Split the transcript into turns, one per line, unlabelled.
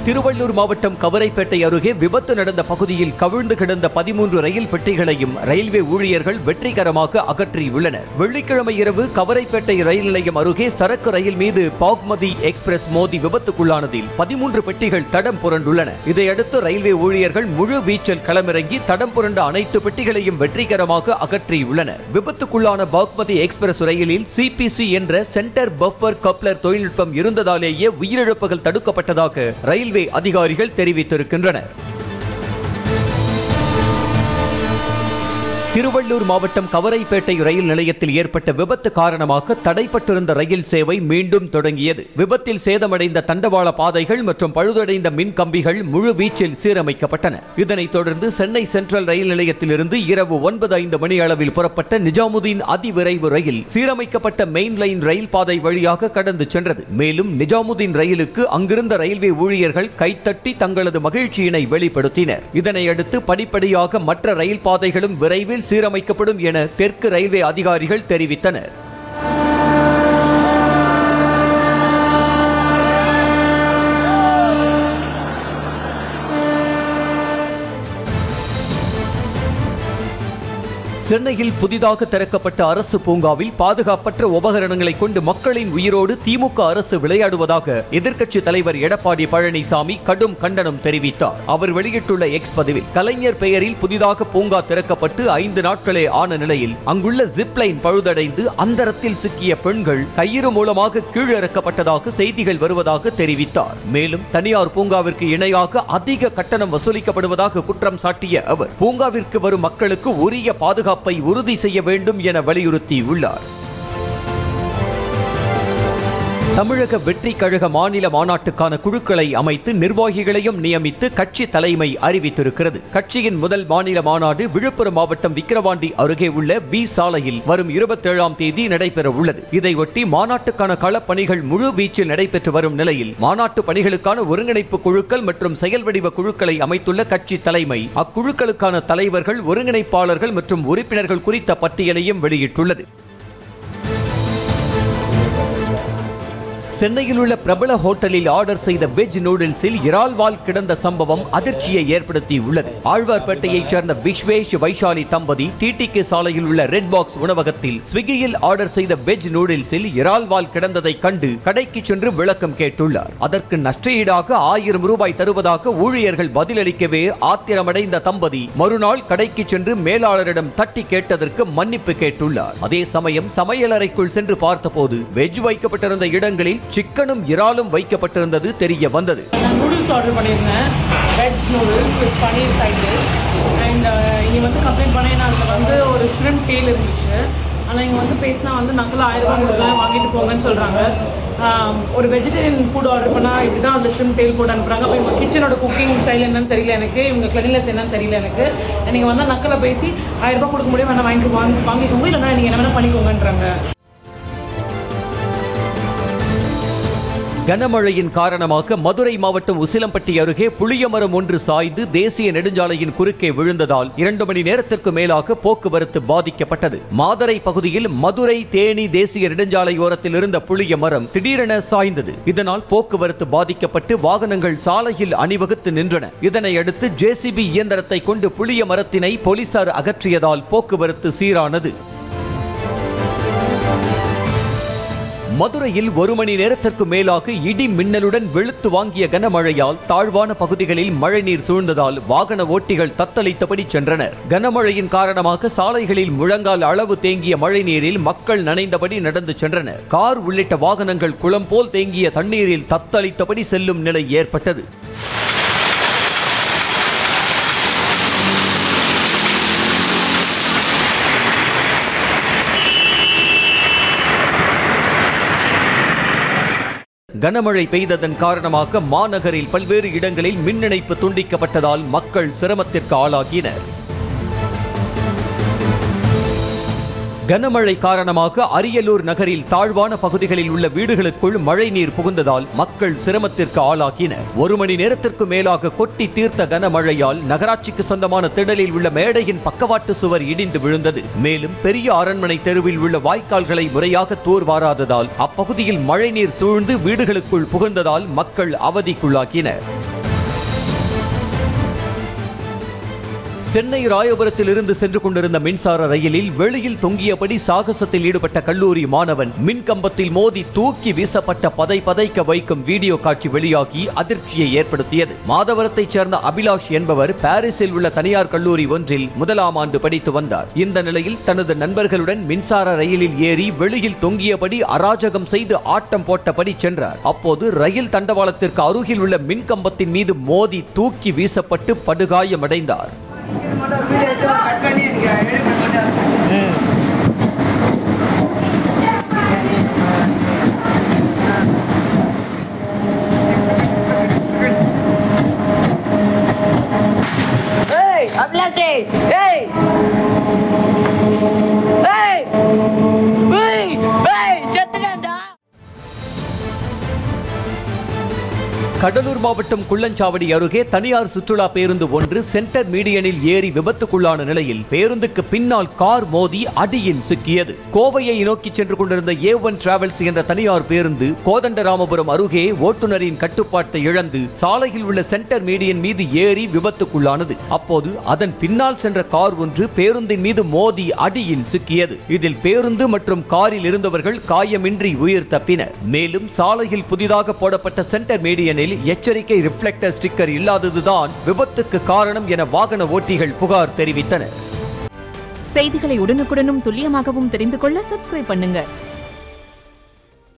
திருவள்ளூர் மாவட்டம் கவரைப்பேட்டை அருகே விபத்து நடந்த பகுதியில் கவிழ்ந்து கிடந்த பதிமூன்று ரயில் பெட்டிகளையும் ரயில்வே ஊழியர்கள் வெற்றிகரமாக அகற்றியுள்ளனர் வெள்ளிக்கிழமை இரவு கவரைப்பேட்டை ரயில் நிலையம் அருகே சரக்கு ரயில் மீது பாக்மதி எக்ஸ்பிரஸ் மோதி விபத்துக்குள்ளானதில் பதிமூன்று பெட்டிகள் தடம் புரண்டுள்ளன இதையடுத்து ரயில்வே ஊழியர்கள் முழு வீச்சில் களமிறங்கி தடம் புரண்ட அனைத்து பெட்டிகளையும் வெற்றிகரமாக அகற்றியுள்ளனர் விபத்துக்குள்ளான பாக்மதி எக்ஸ்பிரஸ் ரயிலில் சிபிசி என்ற சென்டர் பஃபர் கப்ளர் தொழில்நுட்பம் இருந்ததாலேயே உயிரிழப்புகள் தடுக்கப்பட்டதாக ரயில்வே அதிகாரிகள் தெரிவித்திருக்கின்றனர் திருவள்ளூர் மாவட்டம் கவரைப்பேட்டை ரயில் நிலையத்தில் ஏற்பட்ட விபத்து காரணமாக தடைப்பட்டிருந்த ரயில் சேவை மீண்டும் தொடங்கியது விபத்தில் சேதமடைந்த தண்டவாள பாதைகள் மற்றும் பழுதடைந்த மின் கம்பிகள் முழு வீச்சில் சீரமைக்கப்பட்டன இதனைத் தொடர்ந்து சென்னை சென்ட்ரல் ரயில் நிலையத்திலிருந்து இரவு ஒன்பது ஐந்து மணி அளவில் புறப்பட்ட நிஜாமுதீன் அதிவிரைவு ரயில் சீரமைக்கப்பட்ட மெயின் லைன் ரயில் பாதை வழியாக கடந்து சென்றது மேலும் நிஜாமுதீன் ரயிலுக்கு அங்கிருந்த ரயில்வே ஊழியர்கள் கைத்தட்டி தங்களது மகிழ்ச்சியினை வெளிப்படுத்தினர் இதனையடுத்து படிப்படியாக மற்ற ரயில் பாதைகளும் விரைவில் சீரமைக்கப்படும் என தெற்கு ரயில்வே அதிகாரிகள் தெரிவித்தனர் சென்னையில் புதிதாக திறக்கப்பட்ட அரசு பூங்காவில் பாதுகாப்பற்ற உபகரணங்களை கொண்டு மக்களின் உயிரோடு திமுக அரசு விளையாடுவதாக எதிர்க்கட்சி தலைவர் எடப்பாடி பழனிசாமி கடும் கண்டனம் தெரிவித்தார் அவர் வெளியிட்டுள்ள எக்ஸ் பதிவில் கலைஞர் பெயரில் புதிதாக பூங்கா திறக்கப்பட்டு ஐந்து நாட்களே ஆன நிலையில் அங்குள்ள ஜிப்லைன் பழுதடைந்து அந்தரத்தில் சிக்கிய பெண்கள் கயிறு மூலமாக கீழிறக்கப்பட்டதாக செய்திகள் வருவதாக தெரிவித்தார் மேலும் தனியார் பூங்காவிற்கு இணையாக அதிக கட்டணம் வசூலிக்கப்படுவதாக குற்றம் சாட்டிய அவர் பூங்காவிற்கு வரும் மக்களுக்கு உரிய பாதுகாப்பு பாதுகாப்பை உறுதி செய்ய வேண்டும் என வலியுறுத்தியுள்ளார் தமிழக வெற்றி கழக மாநில மாநாட்டுக்கான குழுக்களை அமைத்து நிர்வாகிகளையும் நியமித்து கட்சி தலைமை அறிவித்திருக்கிறது கட்சியின் முதல் மாநில மாநாடு விழுப்புரம் மாவட்டம் விக்கிரவாண்டி அருகே உள்ள பி சாலையில் வரும் இருபத்தேழாம் தேதி நடைபெற உள்ளது இதையொட்டி மாநாட்டுக்கான களப்பணிகள் முழு வீச்சில் நடைபெற்று வரும் நிலையில் மாநாட்டு பணிகளுக்கான ஒருங்கிணைப்பு குழுக்கள் மற்றும் செயல் வடிவ குழுக்களை அமைத்துள்ள கட்சி தலைமை அக்குழுக்களுக்கான தலைவர்கள் ஒருங்கிணைப்பாளர்கள் மற்றும் உறுப்பினர்கள் குறித்த பட்டியலையும் வெளியிட்டுள்ளது சென்னையில் உள்ள பிரபல ஹோட்டலில் ஆர்டர் செய்த வெஜ் நூடுல்ஸில் இறால் வால் கிடந்த சம்பவம் அதிர்ச்சியை ஏற்படுத்தியுள்ளது ஆழ்வார்பேட்டையைச் சேர்ந்த விஸ்வேஷ் வைஷாலி தம்பதி டிடிகே சாலையில் உள்ள ரெட் பாக்ஸ் உணவகத்தில் ஸ்விக்கியில் ஆர்டர் செய்த வெஜ் நூடுல்ஸில் இறால் வால் கிடந்ததைக் கண்டு கடைக்கு சென்று விளக்கம் கேட்டுள்ளார் அதற்கு நஷ்டஈடாக ஆயிரம் ரூபாய் தருவதாக ஊழியர்கள் பதிலளிக்கவே ஆத்திரமடைந்த தம்பதி மறுநாள் கடைக்கு சென்று மேலாளரிடம் தட்டி கேட்டதற்கு மன்னிப்பு கேட்டுள்ளார் அதே சமயம் சமையலறைக்குள் சென்று பார்த்தபோது வெஜ் வைக்கப்பட்டிருந்த இடங்களில் சிக்கனும் இறாலும் வைக்கப்பட்டிருந்தது தெரிய வந்தது
நான் நூடுல்ஸ் ஆர்டர் பண்ணியிருந்தேன் veg noodles with paneer side and இங்கே வந்து கம்ப்ளைண்ட் பண்ணேன் அதில் வந்து ஒரு ஷ்ரிம் டேல் இருந்துச்சு ஆனால் இங்கே வந்து பேசினா வந்து நக்கில் ஆயிரம் ரூபாய் கொடுக்கலாம் வாங்கிட்டு போங்கன்னு சொல்கிறாங்க ஒரு வெஜிடேரியன் ஃபுட் ஆர்டர் பண்ணால் இப்படி தான் அதில் ஷ்ரிம் டேல் போட்டு அனுப்புகிறாங்க அப்போ இவங்க கிச்சனோட குக்கிங் ஸ்டைல் என்னன்னு தெரியல எனக்கு இவங்க கிளீனஸ் என்னன்னு தெரியல எனக்கு நீங்கள் வந்தால் நக்கில் பேசி ஆயிரம் ரூபாய் கொடுக்க முடியும் வேணா வாங்கி வாங்கி வாங்கிக்கோங்க இல்லைனா நீங்கள் என்ன வேணால் பண்ணிக்கோங்கன்றாங்க
கனமழையின் காரணமாக மதுரை மாவட்டம் உசிலம்பட்டி அருகே புளியமரம் ஒன்று சாய்ந்து தேசிய நெடுஞ்சாலையின் குறுக்கே விழுந்ததால் இரண்டு மணி நேரத்திற்கு மேலாக போக்குவரத்து பாதிக்கப்பட்டது மாதரை பகுதியில் மதுரை தேனி தேசிய நெடுஞ்சாலையோரத்தில் இருந்த புளிய மரம் திடீரென சாய்ந்தது இதனால் போக்குவரத்து பாதிக்கப்பட்டு வாகனங்கள் சாலையில் அணிவகுத்து நின்றன இதனையடுத்து ஜேசிபி இயந்திரத்தை கொண்டு புளிய மரத்தினை போலீசார் அகற்றியதால் போக்குவரத்து சீரானது மதுரையில் ஒரு மணி நேரத்திற்கு மேலாக இடி மின்னலுடன் வெளுத்து வாங்கிய கனமழையால் தாழ்வான பகுதிகளில் மழைநீர் சூழ்ந்ததால் வாகன ஓட்டிகள் தத்தளித்தபடி சென்றனர் கனமழையின் காரணமாக சாலைகளில் முழங்கால் அளவு தேங்கிய மழைநீரில் மக்கள் நனைந்தபடி நடந்து சென்றனர் கார் உள்ளிட்ட வாகனங்கள் குளம் போல் தேங்கிய தண்ணீரில் தத்தளித்தபடி செல்லும் நிலை ஏற்பட்டது கனமழை பெய்ததன் காரணமாக மாநகரில் பல்வேறு இடங்களில் மின் இணைப்பு துண்டிக்கப்பட்டதால் மக்கள் சிரமத்திற்கு ஆளாகினர் கனமழை காரணமாக அரியலூர் நகரில் தாழ்வான பகுதிகளில் உள்ள வீடுகளுக்குள் மழைநீர் புகுந்ததால் மக்கள் சிரமத்திற்கு ஆளாகினர் ஒரு மணி நேரத்திற்கு மேலாக கொட்டி தீர்த்த கனமழையால் நகராட்சிக்கு சொந்தமான திடலில் உள்ள மேடையின் பக்கவாட்டு சுவர் இடிந்து விழுந்தது மேலும் பெரிய அரண்மனை தெருவில் உள்ள வாய்க்கால்களை முறையாக தூர்வாராததால் அப்பகுதியில் மழைநீர் சூழ்ந்து வீடுகளுக்குள் புகுந்ததால் மக்கள் அவதிக்குள்ளாகினர் சென்னை ராயபுரத்தில் இருந்து சென்று கொண்டிருந்த மின்சார ரயிலில் வெளியில் தொங்கியபடி சாகசத்தில் ஈடுபட்ட கல்லூரி மாணவன் மின்கம்பத்தில் மோதி தூக்கி வீசப்பட்ட பதை பதைக்க வைக்கும் வீடியோ காட்சி வெளியாகி அதிர்ச்சியை ஏற்படுத்தியது மாதவரத்தைச் சேர்ந்த அபிலாஷ் என்பவர் பாரிஸில் உள்ள தனியார் கல்லூரி ஒன்றில் முதலாம் ஆண்டு படித்து வந்தார் இந்த நிலையில் தனது நண்பர்களுடன் மின்சார ரயிலில் ஏறி வெளியில் தொங்கியபடி அராஜகம் செய்து ஆட்டம் போட்டபடி சென்றார் அப்போது ரயில் தண்டவாளத்திற்கு அருகில் உள்ள மின்கம்பத்தின் மீது மோதி தூக்கி வீசப்பட்டு படுகாயமடைந்தார்
Hey, Ablase! Hey! Hey! Hey! Hey! செத்துட்டேன்டா
Cuddalore மாவட்டம் குள்ளஞ்சாவடி அருகே தனியார் சுற்றுலா பேருந்து ஒன்று சென்டர் மீடியனில் ஏறி விபத்துக்குள்ளான நிலையில் பேருந்துக்கு பின்னால் கார் மோதி அடியில் சிக்கியது கோவையை நோக்கி சென்று கொண்டிருந்த ஏ ஒன் டிராவல்ஸ் என்ற தனியார் பேருந்து கோதண்டராமபுரம் அருகே ஓட்டுநரின் கட்டுப்பாட்டை இழந்து சாலையில் உள்ள சென்டர் மீடியன் மீது ஏறி விபத்துக்குள்ளானது அப்போது அதன் பின்னால் சென்ற கார் ஒன்று பேருந்தின் மீது மோதி அடியில் சிக்கியது இதில் பேருந்து மற்றும் காரில் இருந்தவர்கள் காயமின்றி உயிர் தப்பினர் மேலும் சாலையில் புதிதாக போடப்பட்ட சென்டர் மீடியனில் எச்சரிக்கை ரிஃப்ளெக்டர் ஸ்டிக்கர் இல்லாததுதான் விபத்துக்கு காரணம் என வாகன ஓட்டிகள் புகார் தெரிவித்தனர்
செய்திகளை உடனுக்குடனும் துல்லியமாகவும் தெரிந்து கொள்ள சப்ஸ்கிரைப் பண்ணுங்க